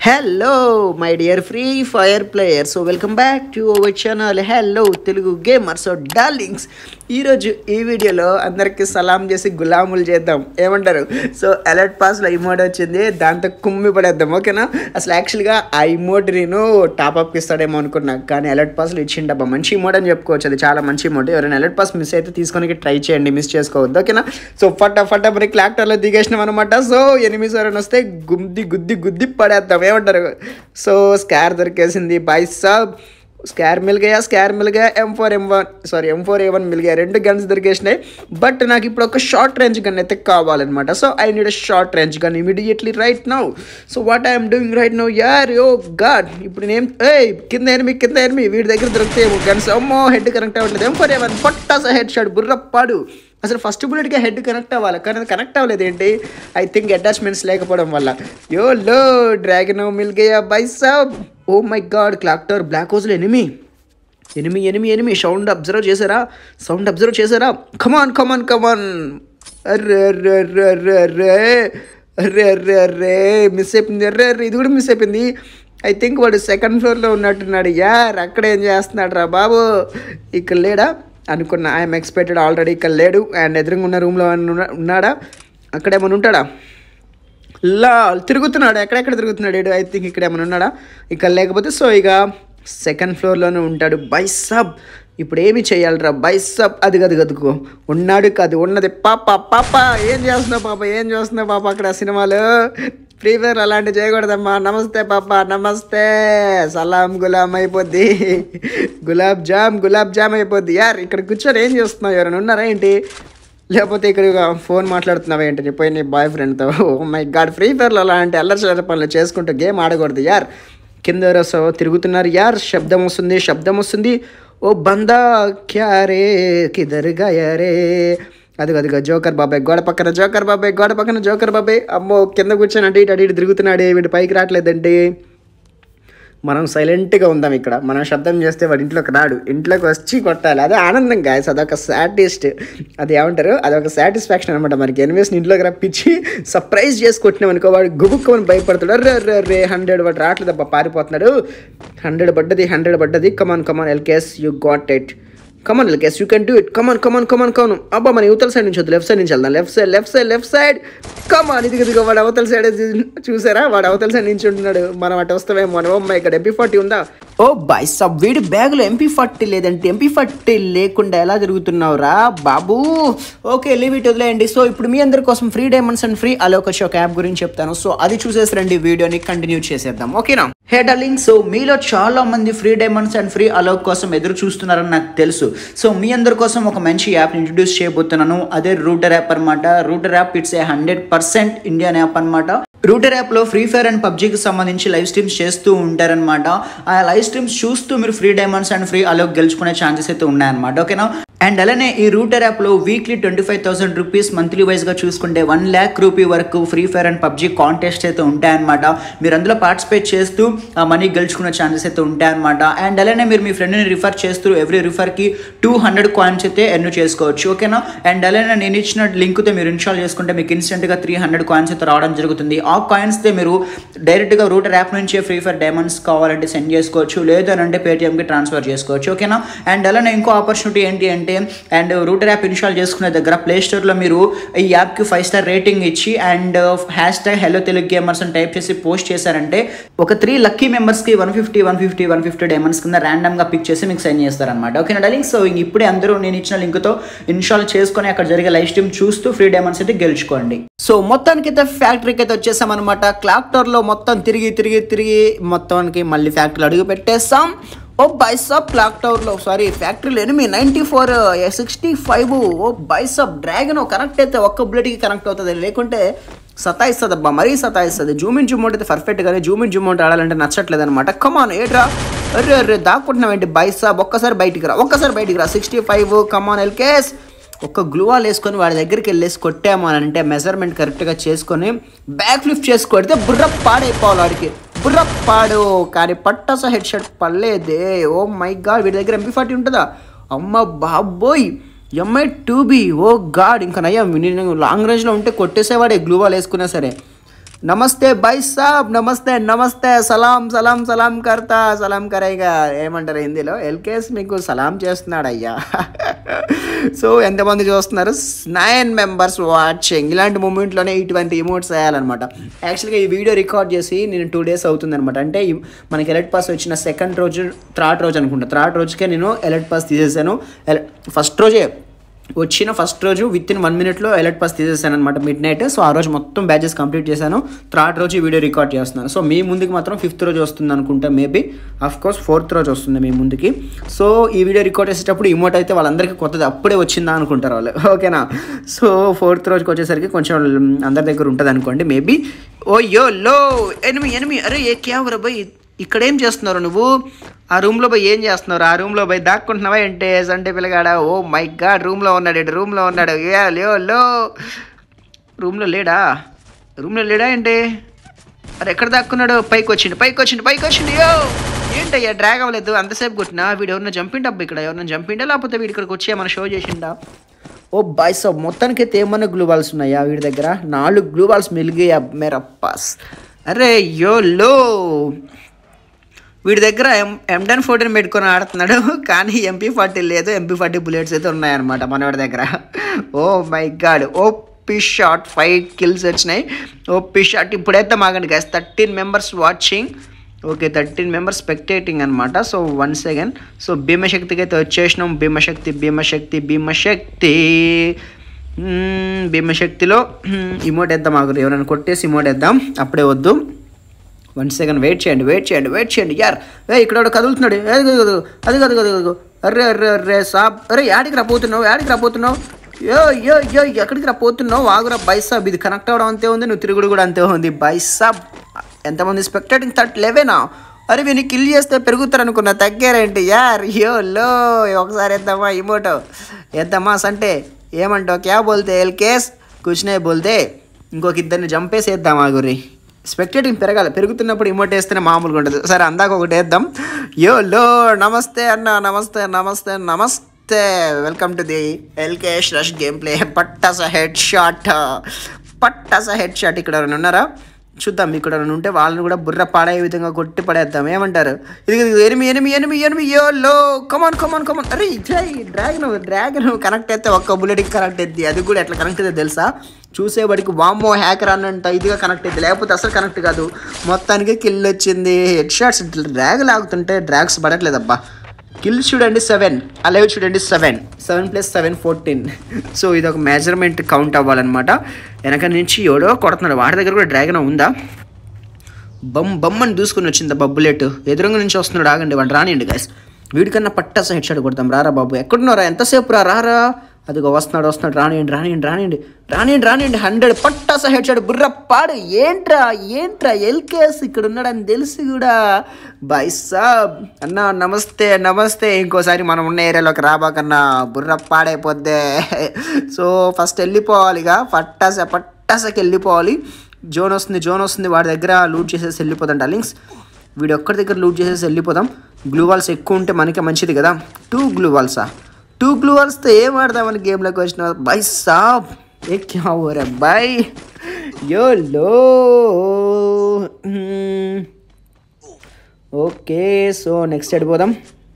hello my dear Free Fire player so welcome back to our channel hello Telugu gamer so darlings ఈరోజు ఈ వీడియోలో అందరికీ సలాం చేసి గులాములు చేద్దాం ఏమంటారు సో అలర్ట్ పాస్లో ఇమోట్ వచ్చింది దాంతో కుమ్మి పడేద్దాం ఓకేనా అసలు యాక్చువల్గా ఆ ఇమోట్ నేను టాప్అప్కి ఇస్తాడేమో అనుకున్నా కానీ అలర్ట్ పాస్లో ఇచ్చిండబ్బా మంచి ఇమోట్ అని చెప్పుకోవచ్చు అది చాలా మంచి ఇమోట్ ఎవరైనా అలర్ట్ పాస్ మిస్ అయితే తీసుకొని ట్రై చేయండి మిస్ చేసుకోవద్దు ఓకేనా సో ఫటా ఫటా మరి క్లాక్టర్లో దిగేసినాం అనమాట సో ఎనిమిది ఎవరైనా వస్తే గుద్ది గుద్ది గుద్ది పడేద్దాం ఏమంటారు సో స్కార్ దొరికేసింది బై సాబ్ స్కార్ మిల్ గయా స్కార్ మిల్ గయా M four M one sorry M four A one మిల్ గయా రెండు గన్స్ దొరికేసినాయి బట్ నాకు ఇప్పుడు ఒక షార్ట్ రేంజ్ గన్ అయితే కావాలన్నమాట so I need short range gun immediately right now so what I'm doing right now యార్ యో గాడ్ ఇప్పుడు నేను ఏ కింద ఎనిమి కింద ఎనిమి వీడి దగ్గర దొరికితే గన్స్ అమ్మో హెడ్ కనెక్ట్ అవ్వట్లేదు ఎం ఫోర్ ఏ వన్ పొట్టాస హెడ్ షాట్ బుర్రప్పాడు అసలు ఫస్ట్ బుల్లెట్గా హెడ్ కనెక్ట్ అవ్వాలి కానీ అది కనెక్ట్ అవ్వలేదు ఏంటి ఐ థింక్ అటాచ్మెంట్స్ లేకపోవడం వల్ల యో లో డ్రాగన్ మిల్ గయా బై సబ్ ఓ మై గాడ్ క్లాక్టర్ బ్లాక్ హోజ్లో enemy enemy enemy enemy sound observe చేశారా సౌండ్ అబ్జర్వ్ చేశారా కమాన్ కమాన్ కమాన్ అర్రే అర్రే అర్రే అర్రే అర్రే అర్రే అర్రే అర్రే మిస్ అయిపోయింది అర్రే అర్రే ఇది కూడా మిస్ అయిపోయింది ఐ థింక్ వాడు సెకండ్ ఫ్లోర్లో ఉన్నట్టున్నాడు యార్ అక్కడ ఏం చేస్తున్నాడు రా బాబు ఇక్కడ లేడా అనుకున్నా ఐఎమ్ ఎక్స్పెక్టెడ్ ఆల్రెడీ ఇక్కడ లేడు అండ్ ఎదురుగా ఉన్న రూమ్లో ఉన్నాడా అక్కడేమైనా ఉంటాడా లా తిరుగుతున్నాడు ఎక్కడెక్కడ తిరుగుతున్నాడు ఏడు ఐ థింక్ ఇక్కడ ఏమైనా ఉన్నాడా ఇక్కడ లేకపోతే సో ఇక సెకండ్ ఫ్లోర్లోనే ఉంటాడు బైసబ్ ఇప్పుడు ఏమి చేయాలిరా బైసబ్ అది గది గదుకో ఉన్నాడు కాదు ఉన్నది పాప పాప ఏం చేస్తున్నావు పాప ఏం చేస్తున్నావు పాప అక్కడ సినిమాలు ఫ్రీ ఫైర్ అలాంటివి చేయకూడదమ్మా నమస్తే పాప నమస్తే సలాం గులాం అయిపోద్ది గులాబ్ జామ్ గులాబ్ జామ్ అయిపోద్ది యార్ ఇక్కడ కూర్చొని ఏం చేస్తున్నావు ఎవరైనా ఉన్నారా ఏంటి లేకపోతే ఇక్కడ ఇక ఫోన్ మాట్లాడుతున్నావు ఏంటి పోయి నీ బాయ్ ఫ్రెండ్తో ఓ మై గాడ్ ఫ్రీ ఫైర్లో అలాంటి అల్లరి చిల్లర పనులు చేసుకుంటూ గేమ్ ఆడకూడదు యార్ కింద ఎవరో తిరుగుతున్నారు యార్ శబ్దం వస్తుంది శబ్దం వస్తుంది ఓ బందా క్యారే కిదర్ గయరే అది అదిగో జోకర్ బాబాయ్ గోడ పక్కన జోకర్ బాబాయ్ గోడ పక్కన జోకర్ బాబాయ్ అమ్మో కింద కూర్చొని అంటే ఇటు అటు ఇటు తిరుగుతున్నాడే వీడు పైకి రావట్లేదండి మనం సైలెంట్గా ఉందాం ఇక్కడ మనం శబ్దం చేస్తే వాడు ఇంట్లోకి రాడు ఇంట్లోకి వచ్చి కొట్టాలి అదే ఆనందం గాయస్ అదొక సాటిస్ట్ అది ఏమంటారు అదొక సాటిస్ఫాక్షన్ అనమాట మనకి ఎనిమిస్ని ఇంట్లోకి రప్పించి సర్ప్రైజ్ చేసి కొట్టినాం అనుకో వాడు గుబుక్కమని భయపడతాడు అర్రే అర్రే రే హండ్రెడ్ వాడు రావట్లేదు అబ్బా పారిపోతున్నాడు హండ్రెడ్ పడ్డది హండ్రెడ్ పడ్డది come on come on Elkesh you got it come on Elkesh you can do it come on come on come on come on అబ్బా మన యువతల సైడ్ నుంచి వద్దు లెఫ్ట్ సైడ్ నుంచి వెళ్దాం left side left side left side come on ఇది ఇదిగో వాడు అవతల సైడ్ చూసారా వాడు అవతల సైడ్ నుంచి ఉంటున్నాడు మనం అటు వస్తామేమో మనం అమ్మ ఇక్కడ ఎంపీ ఫార్టీ ఉందా ఓ బాయ్ సబ్ వీడి బ్యాగులో ఎంపీ ఫార్టీ లేదంటే ఎంపీ ఫార్టీ లేకుండా ఎలా తిరుగుతున్నావురా బాబు ఓకే లీవ్ ఇట్ వదిలేయండి సో ఇప్పుడు మీ అందరి కోసం free diamonds and free Alok ఒక యాప్ గురించి చెప్తాను సో అది చూసేసి రండి వీడియోని కంటిన్యూ చేసేద్దాం ఓకేనా హే డార్లింగ్ సో మీలో చాలా మంది free diamonds and free Alok కోసం ఎదురు చూస్తున్నారని నాకు తెలుసు సో మీ అందరి కోసం ఒక మంచి యాప్ ఇంట్రడ్యూస్ చేయబోతున్నాను అదే రూటర్ యాప్ అనమాట Rooter app it's a hundred percent Indian app అనమాట రూటర్ యాప్లో ఫ్రీ ఫైర్ అండ్ పబ్జీకి సంబంధించి లైవ్ స్ట్రీమ్స్ చేస్తూ ఉంటారనమాట ఆ లైవ్ స్ట్రీమ్స్ చూస్తూ మీరు free diamonds and free Alok గెలుచుకునే ఛాన్సెస్ అయితే ఉన్నాయన్నమాట ఓకేనా అండ్ అలానే ఈ రూటర్ యాప్లో weekly twenty five thousand rupees monthly వైజ్గా చూసుకుంటే వన్ ల్యాక్ రూపీ వరకు Free Fire and PUBG contest అయితే ఉంటాయన్నమాట మీరు అందులో పార్టిసిపేట్ చేస్తూ ఆ మనీ గెలుచుకునే ఛాన్సెస్ అయితే ఉంటాయన్నమాట అండ్ అలానే మీరు మీ ఫ్రెండ్ని రిఫర్ చేస్తూ ఎవ్రీ రిఫర్కి టూ హండ్రెడ్ కాయిన్స్ అయితే ఎర్న్ చేసుకోవచ్చు ఓకేనా అండ్ అలానే నేను ఇచ్చిన లింక్తో మీరు ఇన్స్టాల్ చేసుకుంటే మీకు ఇన్స్టెంట్గా త్రీ హండ్రెడ్ కాయిన్స్ అయితే రావడం జరుగుతుంది ఆ కాయిన్స్తో మీరు డైరెక్ట్గా రూటర్ యాప్ నుంచే ఫ్రీ ఫైర్ డైమండ్స్ కావాలంటే సెండ్ చేసుకోవచ్చు లేదు అని అంటే పేటిఎంకి ట్రాన్స్ఫర్ చేసుకోవచ్చు ఓకేనా అండ్ అలానే ఇంకో ఆపర్చునిటీ ఏంటి అంటే అండ్ రూటర్ యాప్ ఇన్స్టాల్ చేసుకునే దగ్గర ప్లే స్టోర్లో మీరు ఈ యాప్కి ఫైవ్ స్టార్ రేటింగ్ ఇచ్చి and hashtag hello Telugu gamers అని టైప్ చేసి పోస్ట్ చేశారంటే ఒక త్రీ లక్కీ మెంబర్స్కి one fifty one fifty one fifty diamonds కింద ర్యాండమ్గా పిక్ చేసి మీకు సెండ్ చేస్తారనమాట ఓకేనా డార్లింగ్ సో ఇప్పుడే అందరూ నేను ఇచ్చిన లింక్తో ఇన్స్టాల్ చేసుకొని అక్కడ జరిగే లైవ్ స్ట్రీమ్ చూస్తూ ఫ్రీ డైమండ్స్ అయితే గెలుచుకోండి సో మొత్తానికి అయితే ఫ్యాక్టరీకి అయితే వచ్చేసామన్నమాట క్లాక్టర్లో మొత్తం తిరిగి తిరిగి తిరిగి మొత్తానికి మళ్ళీ ఫ్యాక్టరీలో అడుగు పెట్టేస్తాం ఓ బైసప్ క్లాక్ టవర్లో సారీ ఫ్యాక్టరీలో enemy ninety four sixty five ఓ బైసప్ డ్రాగన్ కనెక్ట్ అయితే ఒక్క బుల్లెట్కి కనెక్ట్ అవుతుంది లేకుంటే సతాయిస్తుంది అబ్బా మరీ సతాయిస్తుంది జూమ్ ఇన్ జూమ్ అయితే పర్ఫెక్ట్ కానీ జూమ్ ఇన్ జూమ్ ఆడాలంటే నచ్చట్లేదు అనమాట కమాన్ ఏట్రా అరే అరే దాక్కుంటున్నావేంటి బైసాబ్ ఒక్కసారి బయటికి రా ఒక్కసారి బయటికి రా సిక్స్టీ ఫైవ్ కమాన్ ఎల్కేస్ ఒక్క గ్లూవాల్ వేసుకొని వాడి దగ్గరికి వెళ్ళేసి కొట్టాము అని అంటే మెజర్మెంట్ కరెక్ట్గా చేసుకొని బ్యాక్ లిఫ్ట్ చేసి కొడితే బుర్ర పాడైపోవాలి వాడికి బుర్ర పాడు కానీ పట్టస హెడ్ షర్ట్ పడలేదే ఓ మై గాడ్ వీడి దగ్గర ఎంపీ ఫార్టీ ఉంటుందా అమ్మ బాబోయ్ ఎంఐ టూ బి ఓ గాడ్ ఇంకా నయ్యా నేను లాంగ్ రేంజ్లో ఉంటే కొట్టేసేవాడే గ్లూవాల్ వేసుకున్నా సరే నమస్తే బై సాబ్ నమస్తే నమస్తే సలాం సలాం సలాం కర్తా సలాం కరేగా ఏమంటారు హిందీలో ఎల్కేఎస్ మీకు సలాం చేస్తున్నాడు అయ్యా సో ఎంతమంది చూస్తున్నారు నైన్ మెంబర్స్ వాచింగ్ ఇలాంటి మూమెంట్లోనే ఇటువంటి ఇమోట్స్ వేయాలన్నమాట యాక్చువల్గా ఈ వీడియో రికార్డ్ చేసి నేను టూ డేస్ అవుతుంది అనమాట అంటే ఈ- మనకి ఎలర్ట్ పాస్ వచ్చిన సెకండ్ రోజు థర్డ్ రోజు అనుకుంటా థర్డ్ రోజుకే నేను ఎలర్ట్ పాస్ తీసేసాను ఫస్ట్ రోజే వచ్చిన ఫస్ట్ రోజు విత్ ఇన్ వన్ మినిట్లో ఎలర్ట్ పాస్ తీసేసాను అనమాట మిడ్ నైట్ సో ఆ రోజు మొత్తం బ్యాచెస్ కంప్లీట్ చేశాను థర్డ్ రోజు ఈ వీడియో రికార్డ్ చేస్తున్నాను సో మీ ముందుకి మాత్రం ఫిఫ్త్ రోజు వస్తుంది అనుకుంటా మేబీ అఫ్ కోర్స్ ఫోర్త్ రోజు వస్తుంది మీ ముందుకి సో ఈ వీడియో రికార్డ్ చేసేటప్పుడు ఇమోట్ అయితే వాళ్ళందరికీ కొత్తది అప్పుడే వచ్చిందా అనుకుంటారు వాళ్ళు ఓకేనా సో ఫోర్త్ రోజుకి వచ్చేసరికి కొంచెం అందరి దగ్గర ఉంటుంది అనుకోండి మేబీ ఓ యో లో ఎనిమి ఎనిమి అరే ఏ క్యావరా బై ఇక్కడ ఏం చేస్తున్నారు నువ్వు ఆ రూమ్లో పోయి ఏం చేస్తున్నారు ఆ రూమ్లో పోయి దాక్కుంటున్నావా ఏంటే సంటే పిల్లగాడ ఓ మై గాడ్ రూమ్లో ఉన్నాడు ఇటు రూమ్లో ఉన్నాడు ఏ లేో లో రూమ్లో లేడా రూమ్లో లేడా ఏంటి అరే ఎక్కడ దాక్కున్నాడు పైకి వచ్చిండు పైకి వచ్చిండు పైకి వచ్చిండు యో ఏంటయ్యా డ్రాగ్ అవ్వలేదు అంతసేపు కొట్టినా వీడు ఎవరైనా జంపిండా అబ్బా ఇక్కడ ఎవరైనా జంపిండా లేకపోతే వీడి ఇక్కడికి వచ్చి ఏమైనా షో చేసిండా ఓ బాయ్ సో మొత్తానికి అయితే ఏమన్నా గ్లూ బాల్స్ ఉన్నాయా వీడి దగ్గర నాలుగు గ్లూ బాల్స్ మిలిగి మేరా పాస్ అరే యో లో వీడి దగ్గర ఎం ఎంటెన్ ఫోర్టీన్ పెట్టుకొని ఆడుతున్నాడు కానీ ఎంపీ ఫార్టీ లేదు ఎంపీ ఫార్టీ బుల్లెట్స్ అయితే ఉన్నాయన్నమాట మనవాడి దగ్గర ఓ మై గాడ్ ఓ పిష్ షాట్ ఫైవ్ కిల్స్ వచ్చినాయి ఓ పిష్ షాట్ ఇప్పుడైతే మాగండి guys thirteen members watching okay thirteen members spectating అనమాట సో వన్ సెకండ్ సో భీమశక్తికి అయితే వచ్చేసినాం భీమశక్తి భీమశక్తి భీమశక్తి మ్మ్, భీమశక్తిలో ఇమోట్ వేద్దాం ఆగురు ఎవరైనా కొట్టేసి ఇమోట్ వేద్దాం అప్పుడే వద్దు వన్ సెకండ్ వెయిట్ చేయండి వెయిట్ చేయండి వెయిట్ చేయండి యార్ ఏ ఇక్కడ ఒకడు కదులుతున్నాడు ఏ, అది కాదు అది కాదు కాదు కాదు అర్రే అర్రే అర్రే సాబ్ అరే యాడికి రా పోతున్నావు యాడికి రా పోతున్నావు యో యో యో ఎక్కడికి రా పోతున్నావు ఆగురా బై సాబ్ ఇది కనెక్ట్ అవ్వడం అంతే ఉంది నువ్వు తిరుగుడు కూడా అంతే ఉంది బై సాబ్ ఎంతమంది స్పెక్టేటింగ్ థర్ట్ లెవెనా అరే వీని కిల్ చేస్తే పెరుగుతారు అనుకున్నా తగ్గారేంటి యార్ యో లో ఒకసారి వేద్దామా ఇమోటో వేద్దామా సంటే ఏమంటావు క్యా బోల్తే ఎల్ కేస్ కుచ్నే బోల్తే ఇంకొక ఇద్దరిని చంపేసి వేద్దామా గురి స్పెక్టేటింగ్ పెరగాలి పెరుగుతున్నప్పుడు ఇమోట్ వేస్తేనే మామూలుగా ఉంటుంది సరే అందాక ఒకటి వేద్దాం యో లో నమస్తే అన్న నమస్తే నమస్తే నమస్తే welcome to the Elkesh rush gameplay పట్టస హెడ్ షాట్ పట్టస హెడ్ షాట్ ఇక్కడ ఎవరైనా ఉన్నారా చూద్దాం ఇక్కడ ఎవరైనా ఉంటే వాళ్ళని కూడా బుర్ర పాడయ్యే విధంగా కొట్టి పడేద్దాం ఏమంటారు ఇది ఇది ఎనిమి ఎనిమి ఎనిమి ఎనిమి యో లో కమాన్ కమాన్ కమాన్ అరే డ్రాగన్ డ్రాగన్ కనెక్ట్ అయితే ఒక్క బుల్లెట్కి కనెక్ట్ అయింది అది కూడా ఎట్లా కనెక్ట్ అయితే తెలుసా చూసేవాడికి వామ్మో హ్యాకర్ అన్నంత ఇదిగా కనెక్ట్ అయింది లేకపోతే అసలు కనెక్ట్ కాదు మొత్తానికి కిల్ వచ్చింది హెడ్ షాట్స్ డ్రాగ్ లాగుతుంటే డ్రాగ్స్ పడట్లేదబ్బా కిల్ చూడండి సెవెన్ అలైవ్ చూడండి seven seven plus seven fourteen so ఇది ఒక మెజర్మెంట్ కౌంట్ అవ్వాలన్నమాట వెనక నుంచి ఎవడో కొడుతున్నాడు వాడి దగ్గర కూడా డ్రాగన్ ఉందా బమ్ బమ్ అని దూసుకుని వచ్చింది ఆ బుల్లెట్ ఎదురుగా నుంచి వస్తున్నాడు ఆగండి వాడు రానియండి గైస్ వీడికన్నా పట్టస హెడ్ షాట్ కొడతాం రారా బాబు ఎక్కడున్నారా ఎంతసేపు రా రారా అదిగో వస్తున్నాడు వస్తున్నాడు రానియండి రానియండి రానియండి రానియండి రానియండి హండ్రెడ్ పట్టాస హెడ్ షాట్ బుర్ర పాడు ఏంట్రా ఏంట్రా ఎల్కేఎస్ ఇక్కడ ఉన్నాడని తెలిసి కూడా బై సాబ్ అన్నా నమస్తే నమస్తే ఇంకోసారి మనం ఉన్న ఏరియాలోకి రాబాకన్నా బుర్ర పాడైపోద్దే సో ఫస్ట్ వెళ్ళిపోవాలిగా పట్టాస పట్టాసకి వెళ్ళిపోవాలి జోన్ వస్తుంది జోన్ వస్తుంది వాడి దగ్గర లూట్ చేసేసి వెళ్ళిపోతాం డార్లింగ్స్ వీడు ఒక్కడి దగ్గర లూట్ చేసేసి వెళ్ళిపోదాం గ్లూ వాల్స్ ఎక్కువ ఉంటే మనకే మంచిది కదా టూ గ్లూ వాల్సా టూ గ్లూ వాల్స్తో ఏం ఆడదామని గేమ్లోకి వచ్చిన బై సాబ్ ఏ క్యా హో రే బై యో లో ఓకే సో నెక్స్ట్ వెళ్ళిపోదాం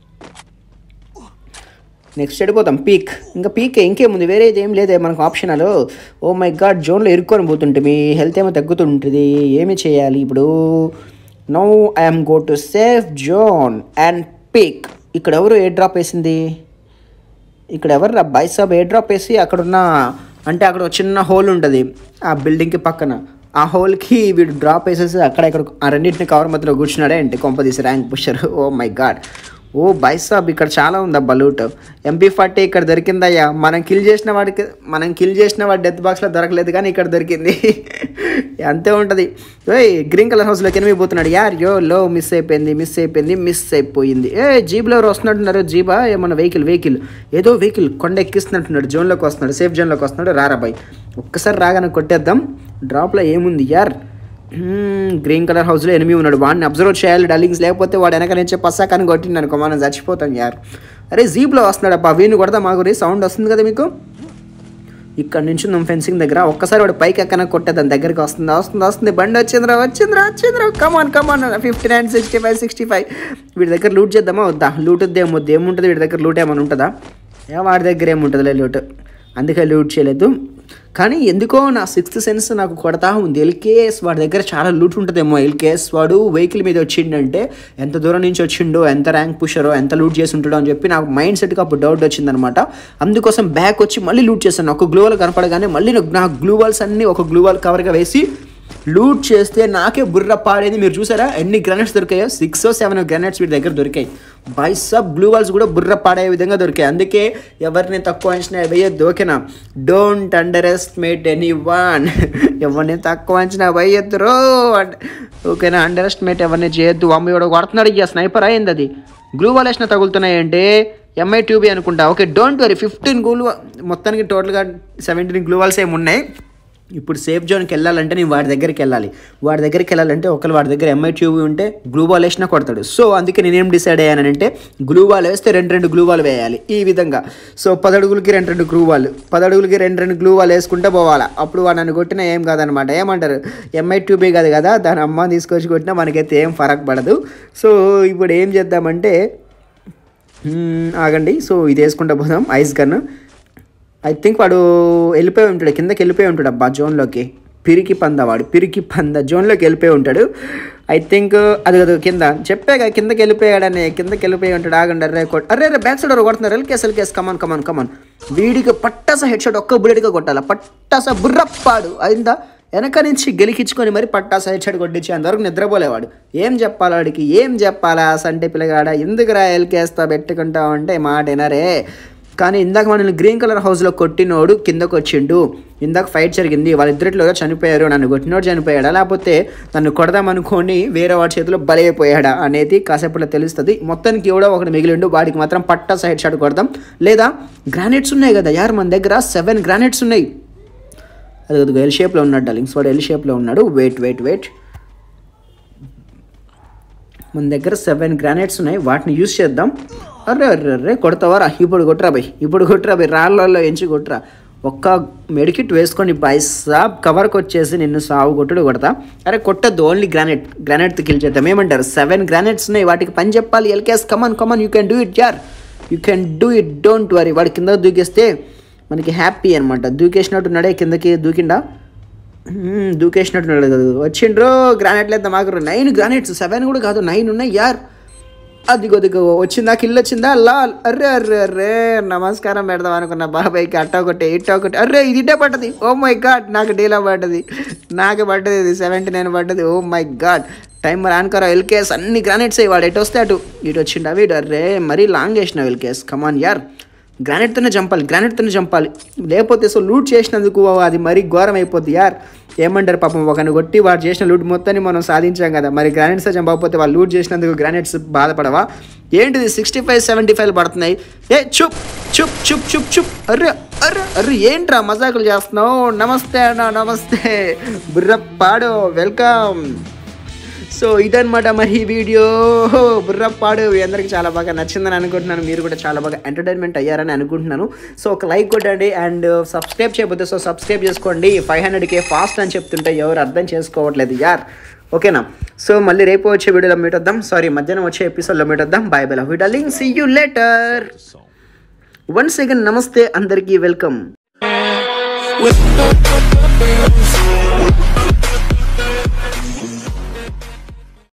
నెక్స్ట్ వెళ్ళిపోతాం పీక్ ఇంకా పీక్ ఇంకేముంది వేరేది ఏం లేదే మనకు ఆప్షనల్ ఓ మై గాడ్ జోన్లో ఇరుక్కొని పోతుంటే మీ హెల్త్ ఏమో తగ్గుతుంటుంది ఏమి చేయాలి ఇప్పుడు no I'm go to safe zone and peek ఇక్కడ ఎవరు ఏ డ్రాప్ వేసింది ఇక్కడ ఎవరు రా బైసాబ్ ఏ డ్రాప్ వేసి అక్కడున్న అంటే అక్కడ ఒక చిన్న హోల్ ఉంటుంది ఆ బిల్డింగ్కి పక్కన ఆ హోల్కి వీడు డ్రాప్ వేసేసి అక్కడ ఇక్కడ ఆ రెండింటిని కవర్ మధ్యలో కూర్చున్నాడే ఏంటి కొంప తీసి rank pusher oh my god ఓ బైసాబ్ ఇక్కడ చాలా ఉందబ్బా లూట్ ఎంపీ ఫార్టీ ఇక్కడ దొరికిందయ్యా మనం కిల్ చేసిన వాడికి మనం కిల్ చేసిన వాడి డెత్ బాక్స్లో దొరకలేదు కానీ ఇక్కడ దొరికింది అంతే ఉంటుంది ఓయ్ గ్రీన్ కలర్ హౌస్లోకి ఎనిమిది పోతున్నాడు యార్ యో లో మిస్ అయిపోయింది మిస్ అయిపోయింది మిస్ అయిపోయింది ఏ జీబ్లో ఎవరు వస్తున్నట్టున్నారు జీబా ఏమన్నా వెహికల్ వెహికల్ ఏదో వెహికల్ కొండ ఎక్కిస్తున్నట్టున్నాడు జోన్లోకి వస్తున్నాడు సేఫ్ జోన్లోకి వస్తున్నాడు రారా బాయ్ ఒక్కసారి రాగానే కొట్టేద్దాం డ్రాప్లో ఏముంది యార్ గ్రీన్ కలర్ హౌస్లో ఎనిమిది ఉన్నాడు వాడిని అబ్జర్వ్ చేయాలి డల్లింగ్స్ లేకపోతే వాడు వెనక నుంచి పస్సాకని కొట్టిండు అనుకో మనం చచ్చిపోతాం యార్ అరే జీప్లో వస్తున్నాడు అబ్బా వీణు కొడతా మాకు రీ సౌండ్ వస్తుంది కదా మీకు ఇక్కడ నుంచి నువ్వు ఫెన్సింగ్ దగ్గర ఒక్కసారి వాడు పైకి ఎక్కన కొట్టే దాని దగ్గరికి వస్తుంది వస్తుంది వస్తుంది బండి వచ్చిందిరా వచ్చిందిరా వచ్చిందిరా come on come on fifty nine sixty five sixty five వీడి దగ్గర లూట్ చేద్దామా వద్దా లూట్ వద్దు ఏమొద్దు ఏముంటుంది వీడి దగ్గర లూట్ ఏమైనా ఉంటుందా ఏ వాడి దగ్గర ఏముంటుందిలే లూట్ అందుకే లూట్ చేయలేదు కానీ ఎందుకో నా సిక్స్త్ సెన్స్ నాకు కొడతా ఉంది ఎల్కేఎస్ వాడి దగ్గర చాలా లూట్ ఉంటుందేమో ఎల్కేఎస్ వాడు వెహికల్ మీద వచ్చిండంటే ఎంత దూరం నుంచి వచ్చిండో ఎంత ర్యాంక్ పుషరో ఎంత లూట్ చేసి ఉంటాడో అని చెప్పి నాకు మైండ్ సెట్కి అప్పుడు డౌట్ వచ్చిందనమాట అందుకోసం బ్యాక్ వచ్చి మళ్ళీ లూట్ చేశాను ఒక గ్లూవాల్ కనపడగానే మళ్ళీ నాకు- నా గ్లూవాల్స్ అన్నీ ఒక గ్లూవాల్ కవర్గా వేసి లూట్ చేస్తే నాకే బుర్ర పాడేది మీరు చూసారా ఎన్ని గ్రానైట్స్ దొరికాయో సిక్స్ సెవెన్ గ్రానైట్స్ వీటి దగ్గర దొరికాయి బై సబ్ గ్లూ వాల్స్ కూడా బుర్ర పాడే విధంగా దొరికాయి అందుకే ఎవరిని తక్కువ అంచనా వేయద్దు ఓకేనా don't underestimate anyone ఎవరిని తక్కువ అంచనా వేయద్దు రో ఓకేనా అండర్ ఎస్టిమేట్ ఎవరిని చేయొద్దు అమ్మ ఇవాడు కొడుతున్నాడు ఇక స్నైపర్ అయింది అది గ్లూ వాల్ వేసిన తగులుతున్నాయంటే ఎంఐ ట్యూబీ అనుకుంటా okay don't worry fifteen glue మొత్తానికి టోటల్గా సెవెంటీన్ గ్లూ వాల్స్ ఏమి ఉన్నాయి ఇప్పుడు సేఫ్ జోన్కి వెళ్ళాలంటే నేను వాడి దగ్గరికి వెళ్ళాలి వాడి దగ్గరికి వెళ్ళాలంటే ఒకళ్ళు వాడి దగ్గర ఎంఐ ట్యూబ్ ఉంటే గ్లూ బాల్ వేసినా కొడతాడు సో అందుకే నేనేం డిసైడ్ అయ్యానంటే గ్లూ బాల్ వేస్తే రెండు రెండు గ్లూ బాల్ వేయాలి ఈ విధంగా సో పదడుగులకి రెండు రెండు గ్లూ బాల్ పదడుగులకి రెండు రెండు గ్లూ బాల్ వేసుకుంటే పోవాలా అప్పుడు వాడు నన్ను కొట్టినా ఏం కాదనమాట ఏమంటారు ఎంఐ ట్యూబే కాదు కదా దాని అమ్మ తీసుకొచ్చి కొట్టినా మనకైతే ఏం ఫరక్ పడదు సో ఇప్పుడు ఏం చేద్దామంటే మ్మ్, ఆగండి సో ఇది వేసుకుంటా పోదాం ఐస్ గన్ ఐ థింక్ వాడు వెళ్ళిపోయి ఉంటాడు కిందకి వెళ్ళిపోయి ఉంటాడు అబ్బా జోన్లోకి పిరికి పంద వాడు పిరికి పంద జోన్లోకి వెళ్ళిపోయి ఉంటాడు ఐ థింక్ అది కదా కింద చెప్పాగా కిందకి వెళ్ళిపోయాడని కిందకి వెళ్ళిపోయి ఉంటాడు ఆగండి అర్రే కొట్ అర్రే అరే బ్యాక్ సైడ్ కొడుతున్నారు ఎల్కేస్ ఎల్కేస్ కమాన్ కమాన్ కమాన్ వీడికి పట్టాస హెడ్ షాట్ ఒక్క బుల్లెట్గా కొట్టాలి పట్టాస బుర్రప్పాడు అయిందా వెనక నుంచి గెలికించుకొని మరి పట్టాస హెడ్ షాట్ కొట్టించి అంతవరకు నిద్రపోలేవాడు ఏం చెప్పాలి వాడికి ఏం చెప్పాలా సంటే పిల్లగాడ ఎందుకురా ఎల్కేస్తా పెట్టుకుంటావు అంటే మాట వినరే కానీ ఇందాక మనల్ని గ్రీన్ కలర్ హౌస్లో కొట్టినోడు కిందకు వచ్చిండు ఇందాక ఫైట్ జరిగింది వాళ్ళిద్దరిలో చనిపోయారు నన్ను కొట్టినోడు చనిపోయాడా లేకపోతే నన్ను కొడదామనుకొని వేరే వాడి చేతిలో బలైపోయాడా అనేది కాసేపట్లో తెలుస్తుంది మొత్తానికి ఎవడో ఒకటి మిగిలిండు వాడికి మాత్రం పట్టా సైడ్ షాట్ కొడదాం లేదా గ్రానైట్స్ ఉన్నాయి కదా యార్ మన దగ్గర సెవెన్ గ్రానైట్స్ ఉన్నాయి అది కొద్దిగా ఎల్ షేప్లో ఉన్నాడు డార్లింగ్స్ వాడు ఎల్ షేప్లో ఉన్నాడు వెయిట్ వెయిట్ వెయిట్ మన దగ్గర సెవెన్ గ్రానైట్స్ ఉన్నాయి వాటిని యూస్ చేద్దాం అర్రే అర్రే అర్రే కొడతావారా ఇప్పుడు కొట్టరా బై ఇప్పుడు కొట్టరా బై రాళ్ళల్లో ఎంచి కొట్టరా ఒక్క మెడికిట్ వేసుకొని బై సాబ్ కవర్కి వచ్చేసి నిన్ను సాగు కొట్టుడు కొడతా అరే కొట్టద్దు ఓన్లీ గ్రానైట్ గ్రానైట్ కిల్ చేద్దాం ఏమంటారు సెవెన్ గ్రానైట్స్ ఉన్నాయి వాటికి పని చెప్పాలి LKS come on come on you can do it యార్ you can do it don't worry వాడి కింద దూకేస్తే మనకి హ్యాపీ అనమాట దూకేసినట్టున్నాడే కిందకి దూకిండా మ్మ్, దూకేసినట్టున్నాడు కదా వచ్చిండ్రు గ్రానైట్లు వేద్దాం ఆగరు నైన్ గ్రానైట్స్ సెవెన్ కూడా కాదు నైన్ ఉన్నాయి యార్ అది కొద్దిగా వచ్చిందా కిల్ వచ్చిందా లా అర్రే అర్రే అర్రే నమస్కారం పెడదాం అనుకున్న బాబాయ్కి అట్ట ఒకటి ఇట్ట ఒకటి అర్రే ఇది ఇటే పడ్డది ఓ మై గాడ్ నాకు డీలా పడ్డది నాకు పడ్డది ఇది సెవెంటీ నైన్ పడ్డది ఓ మై గాడ్ టైమర్ ఆన్కరా ఎల్కేఎస్ అన్ని గ్రానైట్స్ వాడు ఎటు వస్తే అటు ఇటు వచ్చిండా వీడు అర్రే మరీ లాంగ్ చేసిన ఎల్కేఎస్ కమాన్ యార్ గ్రానైట్తోనే చంపాలి గ్రానైట్తోనే చంపాలి లేకపోతే సో లూట్ చేసినందుకు అది మరీ ఘోరం అయిపోద్ది యార్ ఏమంటారు పాపం ఒకరిని కొట్టి వాడు చేసిన లూట్ మొత్తాన్ని మనం సాధించాం కదా మరి గ్రానైట్స్ చంపకపోతే వాళ్ళు లూట్ చేసినందుకు గ్రానైట్స్ బాధపడవా ఏంటిది సిక్స్టీ ఫైవ్ సెవెంటీ ఫైవ్ పడుతున్నాయి ఏ చుప్ చుప్ చుప్ చుప్ చుప్ అర్రే అర్రే అర్రే ఏంట్రా మజాకులు చేస్తున్నావు నమస్తే అన్న నమస్తే బుర్రప్పాడు వెల్కమ్ సో ఇదన్నమాట మరి ఈ వీడియో బుర్రపాడు మీ అందరికి చాలా బాగా నచ్చిందని అనుకుంటున్నాను మీరు కూడా చాలా బాగా ఎంటర్టైన్మెంట్ అయ్యారని అనుకుంటున్నాను సో ఒక లైక్ కొట్టండి అండ్ సబ్స్క్రైబ్ చేయకపోతే సో సబ్స్క్రైబ్ చేసుకోండి ఫైవ్ హండ్రెడ్కే ఫాస్ట్ అని చెప్తుంటే ఎవరు అర్థం చేసుకోవట్లేదు యార్ ఓకేనా సో మళ్ళీ రేపు వచ్చే వీడియోలో మీట్ వద్దాం సారీ మధ్యాహ్నం వచ్చే ఎపిసోడ్లో మీట్ వద్దాం bye bye love darling see you later once again నమస్తే అందరికీ వెల్కమ్ with